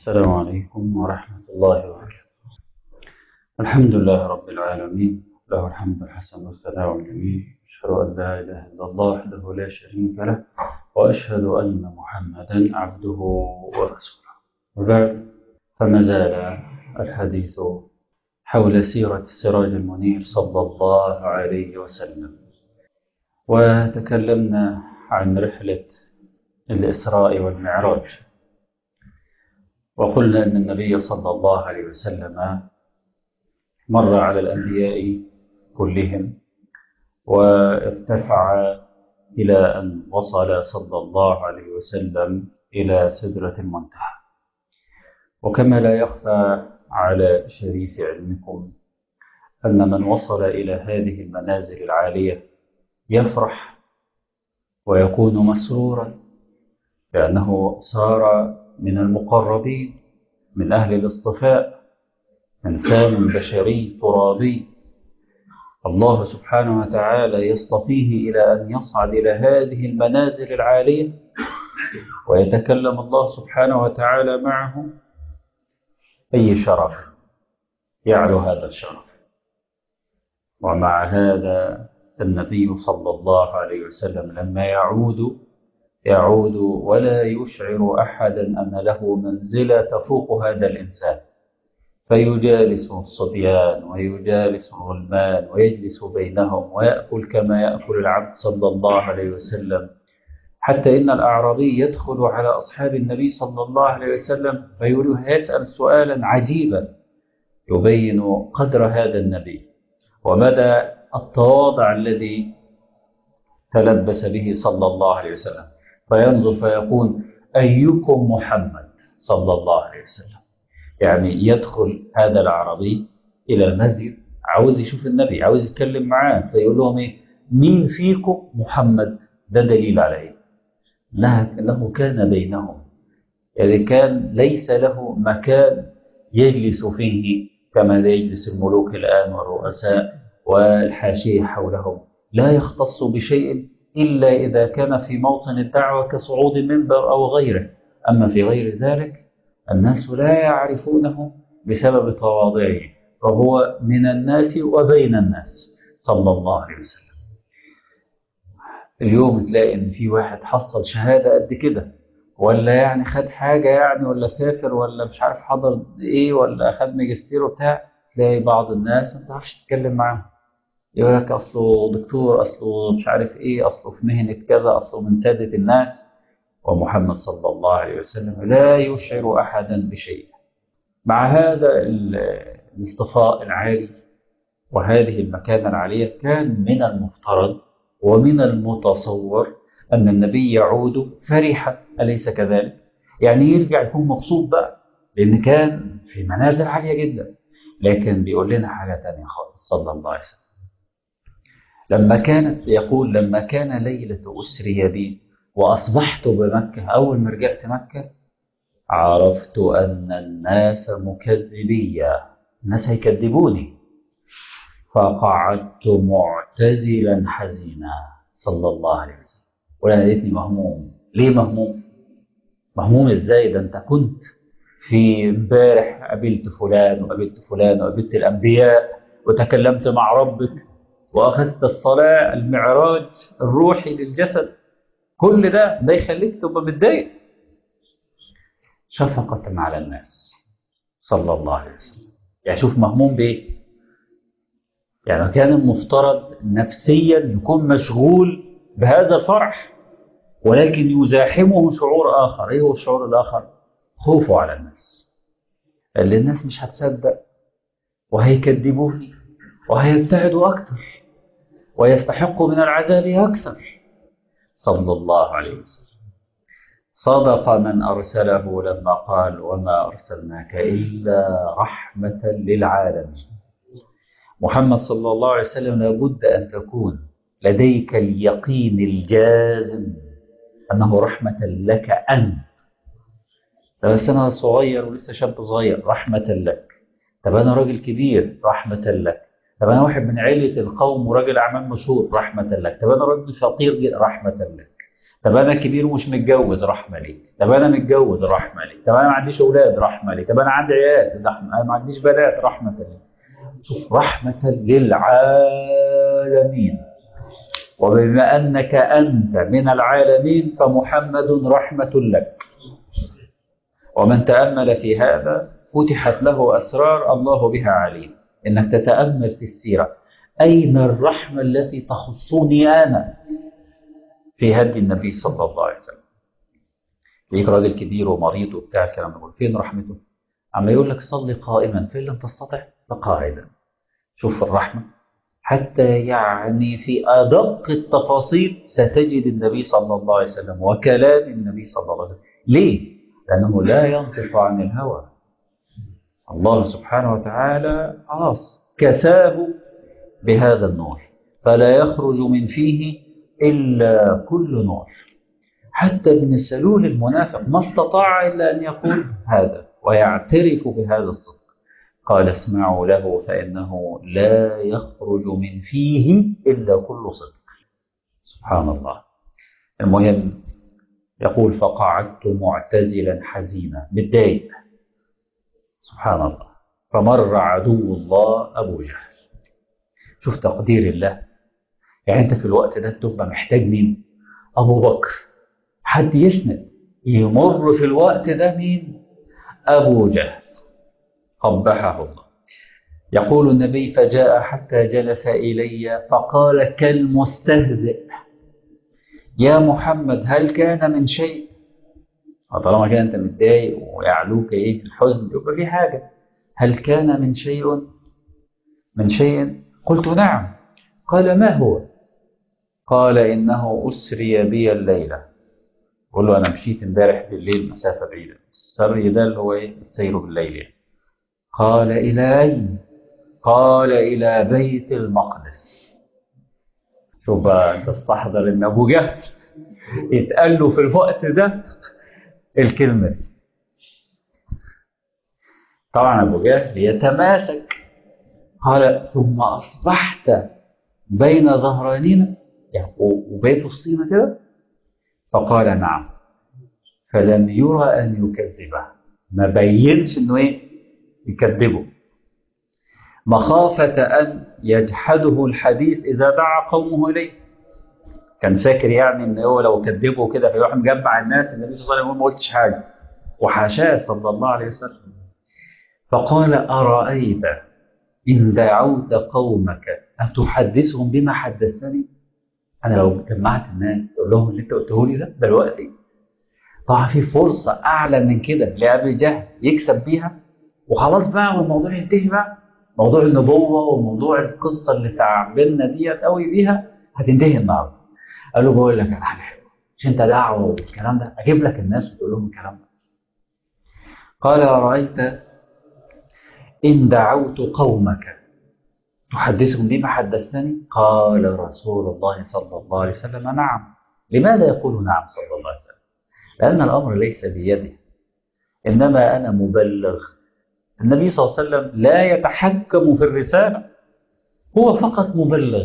السلام عليكم ورحمة الله وبركاته الحمد لله رب العالمين له الحمد الحسن والثناء الجميل أشهد أن لا إله إلا الله وحده لا شريك له وأشهد أن محمدا عبده ورسوله وبعد فما زال الحديث حول سيرة السراج المنير صلى الله عليه وسلم وتكلمنا عن رحلة الإسراء والمعراج وقلنا أن النبي صلى الله عليه وسلم مر على الأنبياء كلهم وارتفع إلى أن وصل صلى الله عليه وسلم إلى سدرة المنتهى وكما لا يخفى على شريف علمكم أن من وصل إلى هذه المنازل العالية يفرح ويكون مسرورا لأنه صار من المقربين من أهل الاصطفاء إنسان بشري ترابي الله سبحانه وتعالى يصطفيه إلى أن يصعد إلى هذه المنازل العالية ويتكلم الله سبحانه وتعالى معه أي شرف يعلو هذا الشرف ومع هذا النبي صلى الله عليه وسلم لما يعود يعود ولا يشعر أحدا أن له منزلة تفوق هذا الإنسان فيجالس الصبيان ويجالس الغلمان ويجلس بينهم ويأكل كما يأكل العبد صلى الله عليه وسلم حتى إن الأعرابي يدخل على أصحاب النبي صلى الله عليه وسلم فيسأل سؤالا عجيبا يبين قدر هذا النبي ومدى التواضع الذي تلبس به صلى الله عليه وسلم فينظر فيقول أيكم محمد صلى الله عليه وسلم يعني يدخل هذا العربي إلى المسجد عاوز يشوف النبي عاوز يتكلم معاه فيقول لهم إيه مين فيكم محمد ده دليل على إيه له كان بينهم يعني كان ليس له مكان يجلس فيه كما يجلس الملوك الآن والرؤساء والحاشية حولهم لا يختص بشيء إلا إذا كان في موطن الدعوة كصعود منبر أو غيره أما في غير ذلك الناس لا يعرفونه بسبب تواضعه وهو من الناس وبين الناس صلى الله عليه وسلم اليوم تلاقي ان في واحد حصل شهادة قد كده ولا يعني خد حاجة يعني ولا سافر ولا مش عارف حضر ايه ولا خد ماجستير وبتاع تلاقي بعض الناس ما تعرفش تتكلم معاهم يقول لك اصله دكتور اصله مش عارف ايه اصله في مهنة كذا اصله من سادة الناس ومحمد صلى الله عليه وسلم لا يشعر احدا بشيء مع هذا الاصطفاء العالي وهذه المكانة العالية كان من المفترض ومن المتصور أن النبي يعود فرحا أليس كذلك؟ يعني يرجع يكون مبسوط بقى لأن كان في منازل عالية جدا لكن بيقول لنا حاجة تانية خالص صلى الله عليه وسلم لما كانت يقول لما كان ليلة أسري بي وأصبحت بمكة أول ما رجعت مكة عرفت أن الناس مكذبية الناس هيكذبوني فقعدت معتزلا حزينا صلى الله عليه وسلم ولا لقيتني مهموم ليه مهموم مهموم ازاي ده انت كنت في امبارح قابلت فلان وقابلت فلان وقابلت الانبياء وتكلمت مع ربك واخذت الصلاه المعراج الروحي للجسد كل ده ده يخليك تبقى متضايق شفقة على الناس صلى الله عليه وسلم يعني شوف مهموم بايه يعني كان المفترض نفسيا يكون مشغول بهذا الفرح ولكن يزاحمه شعور آخر ايه هو الشعور الآخر خوفه على الناس اللي الناس مش هتصدق وهيكذبوني وهيبتعدوا أكثر ويستحقوا من العذاب أكثر صلى الله عليه وسلم صدق من أرسله لما قال وما أرسلناك إلا رحمة للعالمين محمد صلى الله عليه وسلم لابد أن تكون لديك اليقين الجازم أنه رحمة لك أنت بس أنا صغير ولسه شاب صغير رحمة لك طب أنا راجل كبير رحمة لك طب أنا واحد من عيلة القوم وراجل أعمال مشهور رحمة لك طب أنا راجل فقير جدا رحمة لك طب انا كبير ومش متجوز رحمه ليه طب انا متجوز رحمه ليه طب انا ما عنديش اولاد رحمه ليه طب انا عندي عيال رحمه انا ما عنديش بنات رحمه ليه شوف رحمه للعالمين وبما انك انت من العالمين فمحمد رحمه لك ومن تامل في هذا فتحت له اسرار الله بها عليم انك تتامل في السيره اين الرحمه التي تخصني انا في هدي النبي صلى الله عليه وسلم ليك راجل كبير ومريض وبتاع الكلام ده فين رحمته عم يقول لك صلي قائما فين لم تستطع فقاعدا شوف الرحمة حتى يعني في أدق التفاصيل ستجد النبي صلى الله عليه وسلم وكلام النبي صلى الله عليه وسلم ليه؟ لأنه لا ينطق عن الهوى الله سبحانه وتعالى خلاص كساه بهذا النور فلا يخرج من فيه إلا كل نور حتى ابن السلول المنافق ما استطاع إلا أن يقول هذا ويعترف بهذا الصدق قال اسمعوا له فإنه لا يخرج من فيه إلا كل صدق سبحان الله المهم يقول فقعدت معتزلا حزينا متضايق سبحان الله فمر عدو الله أبو جهل شوف تقدير الله يعني أنت في الوقت ده تبقى محتاج مين أبو بكر حد يسند يمر في الوقت ده مين أبو جهل قبحه الله يقول النبي فجاء حتى جلس إلي فقال كالمستهزئ يا محمد هل كان من شيء طالما كان انت متضايق ويعلوك ايه الحزن يبقى في حاجه هل كان من شيء من شيء قلت نعم قال ما هو قال انه اسري بي الليله قل له انا مشيت امبارح بالليل مسافه بعيده السري ده اللي هو ايه السير بالليل يعني. قال الى اين قال الى بيت المقدس شوف بقى انت استحضر ان ابو جهل يتقال له في الوقت ده الكلمه دي طبعا ابو جهل يتماسك قال ثم اصبحت بين ظهرانينا يعني وبيت وسطينا كده فقال نعم فلم يرى ان يكذبه ما بينش انه ايه يكذبه مخافة أن يجحده الحديث إذا دعا قومه إليه كان فاكر يعني إن هو لو كذبه كده فيروح مجمع الناس النبي صلى الله عليه وسلم ما قلتش حاجة وحاشاه صلى الله عليه وسلم فقال أرأيت إن دعوت قومك أتحدثهم بما حدثتني أنا لو جمعت الناس أقول لهم اللي أنت قلته لي ده دلوقتي طبعا في فرصة أعلى من كده لأبي جهل يكسب بيها وخلاص بقى والموضوع ينتهي بقى موضوع النبوة وموضوع القصة اللي تعبنا ديت قوي بيها هتنتهي النهارده قال له بقول لك على حاجة حلوة مش أنت دعوة والكلام ده أجيب لك الناس وتقول لهم الكلام ده قال أرأيت إن دعوت قومك تحدثهم بما حدثتني قال رسول الله صلى الله عليه وسلم نعم لماذا يقول نعم صلى الله عليه وسلم لأن الأمر ليس بيده إنما أنا مبلغ النبي صلى الله عليه وسلم لا يتحكم في الرسالة هو فقط مبلغ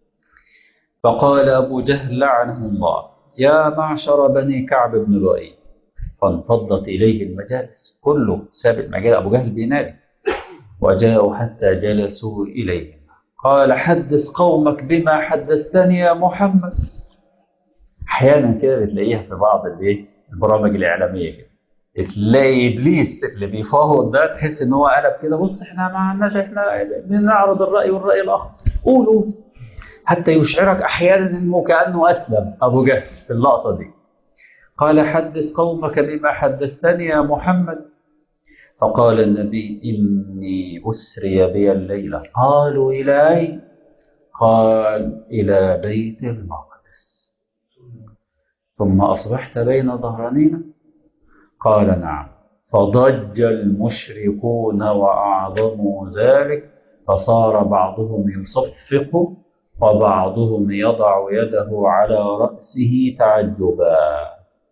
فقال أبو جهل لعنه الله يا معشر بني كعب بن لؤي فانفضت إليه المجالس كله ساب المجال أبو جهل بينادي وجاءوا حتى جلسوا إليه قال حدث قومك بما حدثتني يا محمد أحيانا كده بتلاقيها في بعض البرامج الإعلامية كده تلاقي ابليس اللي بيفاوض ده تحس ان هو قلب كده بص احنا ما عندناش احنا بنعرض الراي والراي الاخر قولوا حتى يشعرك احيانا انه كانه اسلم ابو جهل في اللقطه دي قال حدث قومك بما حدثتني يا محمد فقال النبي اني اسري بي الليله قالوا الى اين قال الى بيت المقدس ثم اصبحت بين ظهرانينا قال نعم فضج المشركون وأعظموا ذلك فصار بعضهم يصفق وبعضهم يضع يده على رأسه تعجبا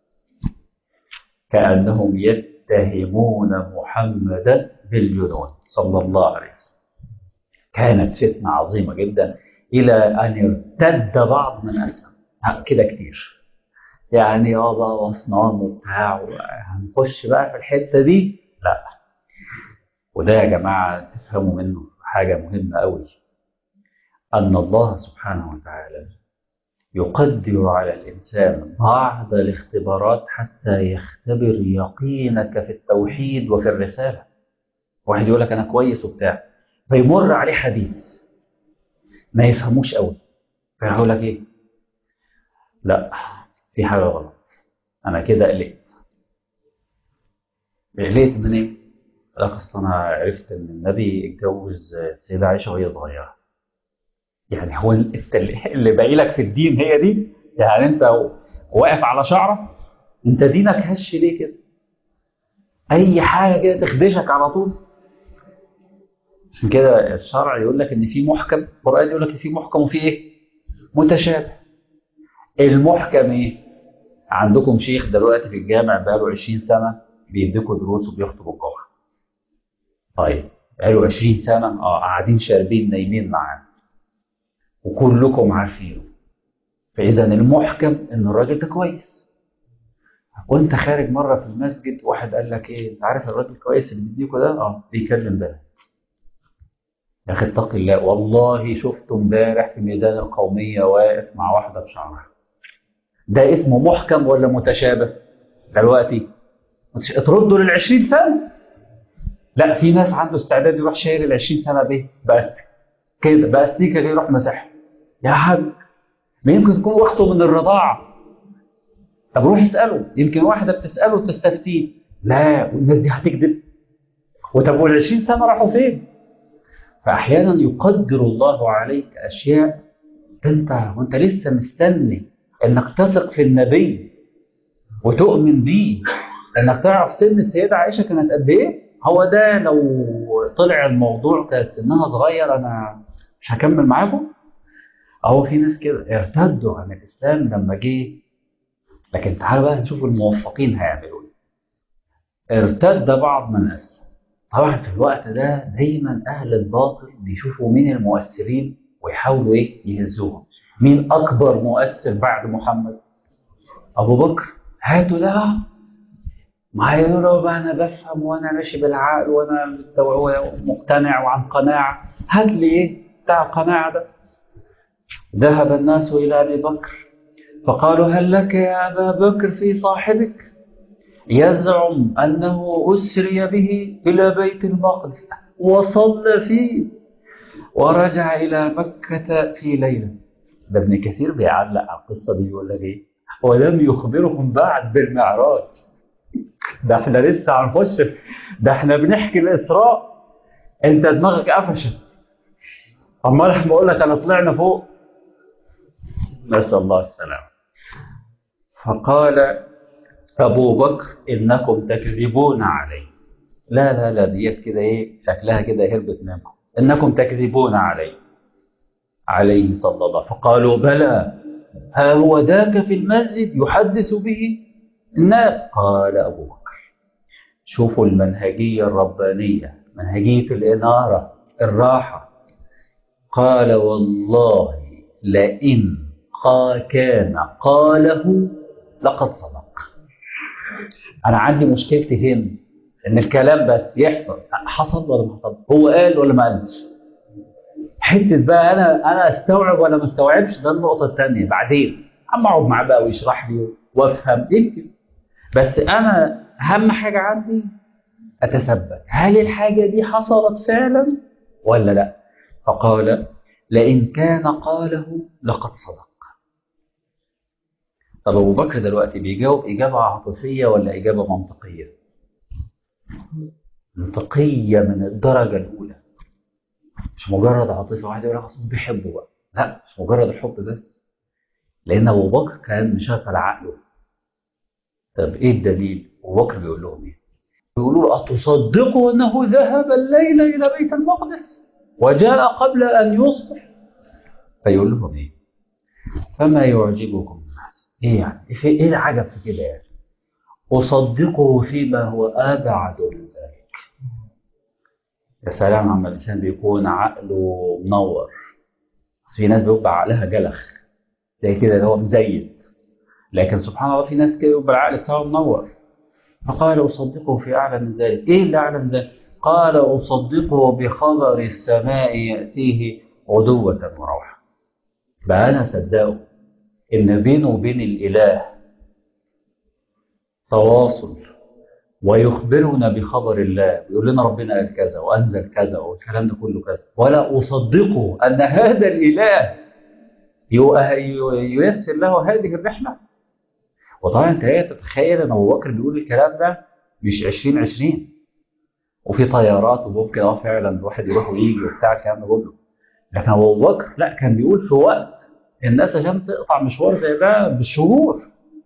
كأنهم يتهمون محمدا بالجنون صلى الله عليه وسلم كانت فتنة عظيمة جدا إلى أن ارتد بعض من أسلم كده كتير يعني اه بقى واصنام وبتاع هنخش بقى في الحته دي لا وده يا جماعه تفهموا منه حاجه مهمه قوي ان الله سبحانه وتعالى يقدر على الانسان بعض الاختبارات حتى يختبر يقينك في التوحيد وفي الرساله واحد يقول لك انا كويس وبتاع فيمر عليه حديث ما يفهموش قوي فيقول لك ايه لا في حاجه غلط انا كده قلقت قلقت من ايه؟ قال لك اصل انا عرفت ان النبي اتجوز السيده عائشه وهي صغيره يعني هو انت اللي باقي لك في الدين هي دي يعني انت واقف على شعره انت دينك هش ليه كده اي حاجه كده تخدشك على طول عشان كده الشرع يقول لك ان في محكم القران يقول لك ان في محكم وفي ايه متشابه المحكم ايه عندكم شيخ دلوقتي في الجامع بقاله 20 سنه بيديكوا دروس وبيخطب الجمعه طيب بقاله 20 سنه اه قاعدين شاربين نايمين معاه وكلكم عارفينه فاذا المحكم ان الراجل ده كويس وانت خارج مره في المسجد واحد قال لك ايه انت عارف الراجل كويس اللي بيديكوا ده اه بيكلم بنات يا اخي اتقي الله والله شفته امبارح في ميدان القوميه واقف مع واحده بشعرها ده اسمه محكم ولا متشابه دلوقتي تردوا لل 20 سنه لا في ناس عنده استعداد يروح شايل ال 20 سنه بايه؟ بس كده بقى سنيكه كده يروح مسحها يا حاج ما يمكن تكون واخده من الرضاعه طب روح اساله يمكن واحده بتساله وتستفتيه لا والناس دي هتكذب وطب وال 20 سنه راحوا فين؟ فاحيانا يقدر الله عليك اشياء انت وانت لسه مستني انك تثق في النبي وتؤمن بيه انك تعرف سن السيده عائشه كانت قد ايه هو ده لو طلع الموضوع كانت سنها صغير انا مش هكمل معاكم اهو في ناس كده ارتدوا عن الاسلام لما جه لكن تعالوا بقى نشوف الموفقين هيعملوا ايه ارتد بعض من اسلم طبعا في الوقت ده دايما اهل الباطل بيشوفوا مين المؤثرين ويحاولوا ايه يهزوهم مين اكبر مؤثر بعد محمد ابو بكر هاتوا ده ما يقولوا بقى انا بفهم وانا ماشي بالعقل وانا مقتنع وعن قناعه هات لي ايه بتاع القناعه ده ذهب الناس الى ابي بكر فقالوا هل لك يا ابا بكر في صاحبك يزعم انه اسري به الى بيت المقدس وصلى فيه ورجع الى مكه في ليله ده ابن كثير بيعلق على القصه دي يقول لك ايه ولم يخبرهم بعد بالمعراج ده احنا لسه هنخش ده احنا بنحكي الاسراء انت دماغك قفشت امال احنا بقول لك انا طلعنا فوق نسال الله السلامه فقال ابو بكر انكم تكذبون علي لا لا لا ديت كده ايه شكلها كده هربت منكم انكم تكذبون علي عليه صلى الله فقالوا بلى ها هو ذاك في المسجد يحدث به الناس قال ابو بكر شوفوا المنهجيه الربانيه منهجيه الاناره الراحه قال والله لئن كان قاله لقد صدق انا عندي مشكلتي هنا ان الكلام بس يحصل حصل ولا ما حصل هو قال ولا ما قالش حته بقى انا انا استوعب ولا ما استوعبش ده النقطه الثانيه بعدين اما اقعد معاه بقى ويشرح لي وافهم يمكن بس انا اهم حاجه عندي اتثبت هل الحاجه دي حصلت فعلا ولا لا فقال لئن كان قاله لقد صدق طب ابو بكر دلوقتي بيجاوب اجابه عاطفيه ولا اجابه منطقيه منطقيه من الدرجه الاولى مش مجرد عاطفه واحد يقول لك اصل بيحبه بقى لا مش مجرد الحب بس لان ابو بكر كان مشغل عقله طب ايه الدليل ابو بكر بيقول لهم ايه بيقولوا له اتصدقوا انه ذهب الليله الى بيت المقدس وجاء قبل ان يصبح فيقول لهم ايه فما يعجبكم ايه يعني في ايه العجب في كده يعني اصدقه فيما هو ابعد من ذلك يا سلام عما الانسان بيكون عقله منور في ناس بيبقى عقلها جلخ زي كده اللي هو مزيد لكن سبحان الله في ناس كده يبقى العقل بتاعه منور فقال أصدقه في أعلى من ذلك إيه اللي أعلى من ذلك قال أصدقه بخبر السماء يأتيه غدوة وروحا بقى أنا صدقه إن بينه وبين الإله تواصل ويخبرنا بخبر الله يقول لنا ربنا قال كذا وأنزل كذا والكلام ده كله كذا ولا أصدقه أن هذا الإله ييسر له هذه الرحلة وطبعا انت هي تتخيل ان ابو بكر بيقول الكلام ده مش 2020 وفي طيارات وممكن اه فعلا الواحد يروح ويجي وبتاع الكلام ده كله لكن ابو بكر لا كان بيقول في وقت الناس عشان تقطع مشوار زي ده بالشهور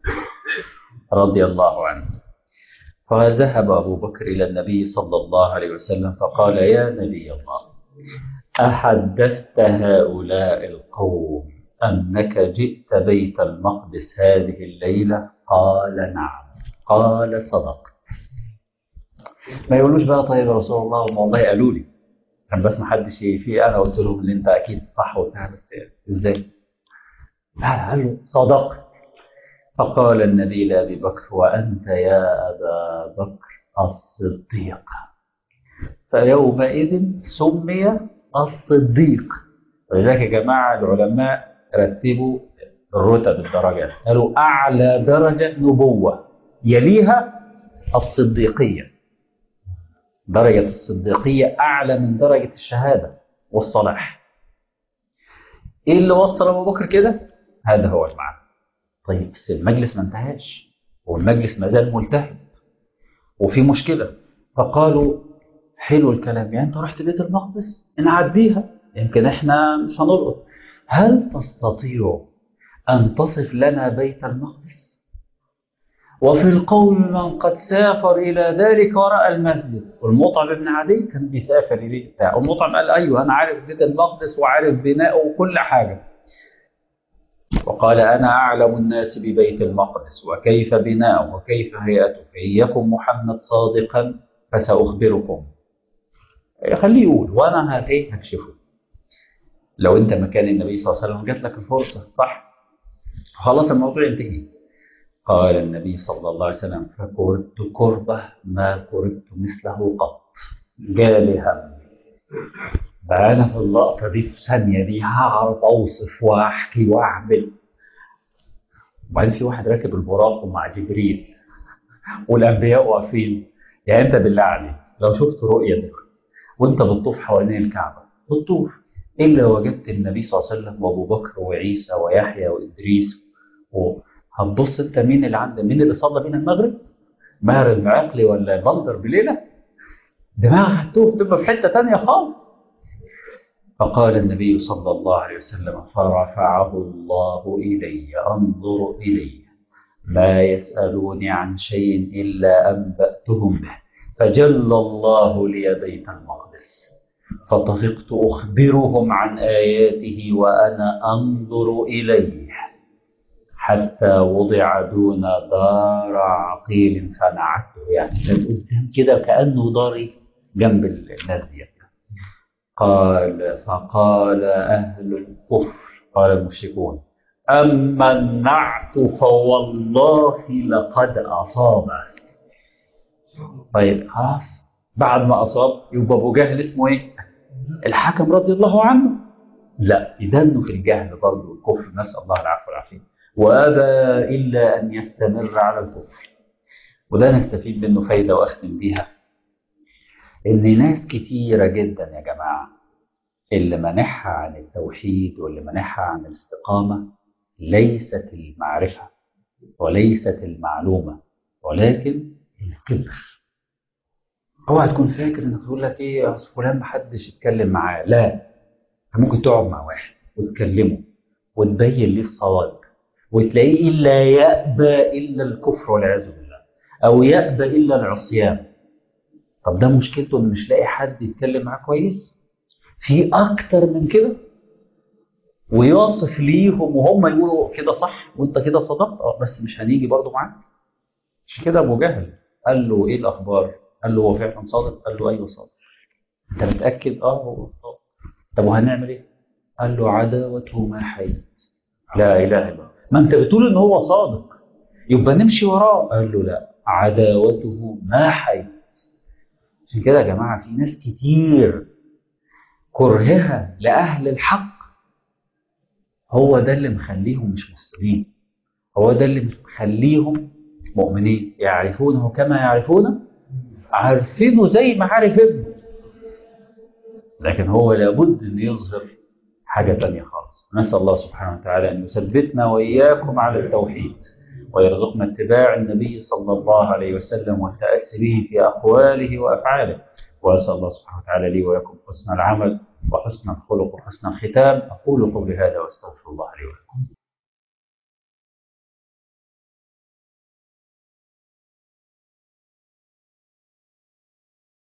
رضي الله عنه فذهب ابو بكر الى النبي صلى الله عليه وسلم فقال يا نبي الله احدثت هؤلاء القوم أنك جئت بيت المقدس هذه الليلة قال نعم قال صدقت ما يقولوش بقى طيب يا رسول الله والله قالوا لي كان بس ما حدش في انا قلت لهم ان انت اكيد صح وبتاع بس ازاي؟ لا قال له صدقت فقال النبي لابي بكر وانت يا ابا بكر الصديق فيومئذ سمي الصديق ولذلك يا جماعه العلماء رتبوا الرتب الدرجات قالوا أعلى درجة نبوة يليها الصديقية درجة الصديقية أعلى من درجة الشهادة والصلاح إيه اللي وصل أبو بكر كده؟ هذا هو المعنى طيب بس المجلس ما انتهاش والمجلس ما زال ملتهب وفي مشكلة فقالوا حلو الكلام يعني انت رحت بيت المقدس نعديها يمكن احنا مش هنلقط هل تستطيع أن تصف لنا بيت المقدس؟ وفي القوم من قد سافر إلى ذلك ورأى المسجد والمطعم بن عدي كان بيسافر إليه بتاع المطعم قال أيوه أنا عارف بيت المقدس وعارف بناءه وكل حاجة وقال أنا أعلم الناس ببيت المقدس وكيف بناؤه وكيف هيئته فإن يكن محمد صادقا فسأخبركم خليه يقول وأنا هكشفه لو انت مكان النبي صلى الله عليه وسلم جات لك الفرصه صح خلاص الموضوع انتهي قال النبي صلى الله عليه وسلم فكرت كربة ما كربت مثله قط جالي هم بقى انا في اللقطه دي في ثانيه دي هعرف اوصف واحكي واعمل وبعدين في واحد راكب البراق مع جبريل والانبياء واقفين يعني انت بالله عليك لو شفت رؤيه دلوقتي وانت بتطوف حوالين الكعبه بتطوف إلا وجدت النبي صلى الله عليه وسلم وأبو بكر وعيسى ويحيى وإدريس هتبص أنت مين اللي عند مين اللي صلى بينا المغرب؟ ماهر المعقلي ولا بندر بليلة؟ دماغك هتوه تبقى في حتة تانية خالص فقال النبي صلى الله عليه وسلم فرفعه الله إلي أنظر إلي ما يسألوني عن شيء إلا أنبأتهم به فجل الله لي بيت المقدس فطفقت أخبرهم عن آياته وأنا أنظر إليه حتى وضع دون دار عقيل فنعته يعني كان قدام كده كأنه داري جنب الناس دي قال فقال أهل الكفر قال المشركون أما النعت فوالله لقد أصابه طيب خلاص بعد ما أصاب يبقى أبو جهل اسمه إيه؟ الحكم رضي الله عنه لا يدنه في الجهل برضه والكفر نسأل الله العفو والعافية وأبى إلا أن يستمر على الكفر وده نستفيد منه فايدة وأختم بيها إن ناس كتيرة جدا يا جماعة اللي منحها عن التوحيد واللي منحها عن الاستقامة ليست المعرفة وليست المعلومة ولكن الكبر اوعى تكون فاكر انك تقول لك ايه اصل فلان محدش يتكلم معاه لا انت ممكن تقعد مع واحد وتكلمه وتبين ليه الصواب وتلاقيه لا يأبى إلا الكفر والعياذ بالله أو يأبى إلا العصيان طب ده مشكلته إن مش لاقي حد يتكلم معاه كويس في أكتر من كده ويصف ليهم وهم يقولوا كده صح وانت كده صدقت اه بس مش هنيجي برضه معاك مش كده ابو جهل قال له ايه الاخبار قال له هو فعلا صادق قال له ايوه صادق انت متاكد اه هو صادق طب وهنعمل ايه قال له عداوته ما حيت لا اله الا الله ما انت بتقول ان هو صادق يبقى نمشي وراه قال له لا عداوته ما حي عشان كده يا جماعة في ناس كتير كرهها لأهل الحق هو ده اللي مخليهم مش مسلمين هو ده اللي مخليهم مؤمنين يعرفونه كما يعرفونه عارفينه زي ما عارف ابنه لكن هو لابد ان يظهر حاجة تانية خالص نسأل الله سبحانه وتعالى أن يثبتنا وإياكم على التوحيد ويرزقنا اتباع النبي صلى الله عليه وسلم والتأسي به في أقواله وأفعاله وأسأل الله سبحانه وتعالى لي ولكم حسن العمل وحسن الخلق وحسن الختام أقول قولي هذا وأستغفر الله لي ولكم